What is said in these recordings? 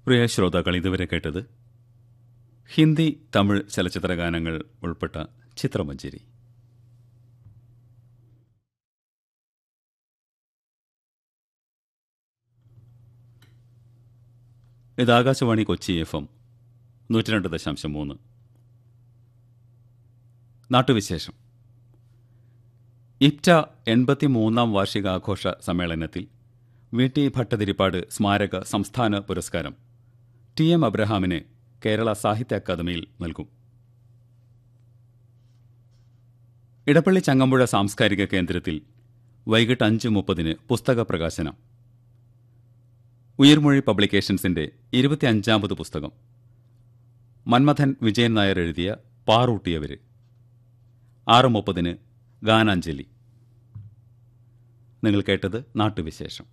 പ്രിയ ശ്രോതാക്കൾ ഇതുവരെ കേട്ടത് ഹിന്ദി തമിഴ് ചലച്ചിത്ര ഗാനങ്ങൾ ഉൾപ്പെട്ട ചിത്രമഞ്ചേരി ഇത് ആകാശവാണി കൊച്ചി എഫ് എം നൂറ്റി രണ്ട് ദശാംശം മൂന്ന് നാട്ടുവിശേഷം ഇപ്റ്റ എൺപത്തി മൂന്നാം വാർഷികാഘോഷ സമ്മേളനത്തിൽ വി ടി ഭട്ടതിരിപ്പാട് സ്മാരക സംസ്ഥാന പുരസ്കാരം ടി എം അബ്രഹാമിന് കേരള സാഹിത്യ അക്കാദമിയിൽ നൽകും ഇടപ്പള്ളി ചങ്ങമ്പുഴ സാംസ്കാരിക കേന്ദ്രത്തിൽ വൈകിട്ട് അഞ്ച് മുപ്പതിന് പുസ്തക പ്രകാശനം ഉയർമൊഴി പബ്ലിക്കേഷൻസിന്റെ ഇരുപത്തിയഞ്ചാമത് പുസ്തകം മന്മഥൻ വിജയൻ നായർ എഴുതിയ പാറൂട്ടിയവര് ആറ് മുപ്പതിന് ഗാനാഞ്ജലി നിങ്ങൾ കേട്ടത് നാട്ടുവിശേഷം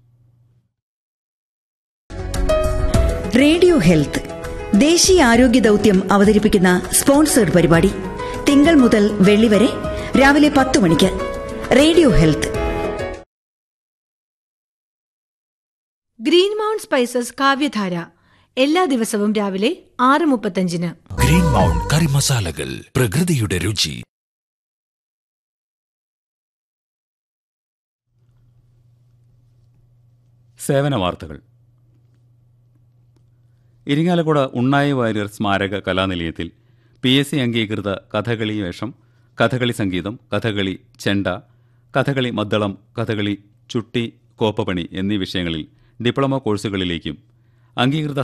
റേഡിയോ ഹെൽത്ത് ദേശീയ ആരോഗ്യ ദൗത്യം അവതരിപ്പിക്കുന്ന സ്പോൺസേഡ് പരിപാടി തിങ്കൾ മുതൽ വെള്ളി വരെ രാവിലെ പത്ത് മണിക്ക് radio health green mount spices കാവ്യധാര എല്ലാ ദിവസവും രാവിലെ ആറ് മുപ്പത്തഞ്ചിന് ഗ്രീൻ മൗണ്ട് കറി മസാലകൾ പ്രകൃതിയുടെ രുചി സേവന വാർത്തകൾ ഇരിങ്ങാലക്കുട ഉണ്ണായി വാര്യർ സ്മാരക കലാനിലയത്തിൽ പി എസ് സി അംഗീകൃത കഥകളി വേഷം കഥകളി സംഗീതം കഥകളി ചെണ്ട കഥകളി മദ്ദളം കഥകളി ചുട്ടി കോപ്പപ്പണി എന്നീ വിഷയങ്ങളിൽ ഡിപ്ലോമ കോഴ്സുകളിലേക്കും അംഗീകൃത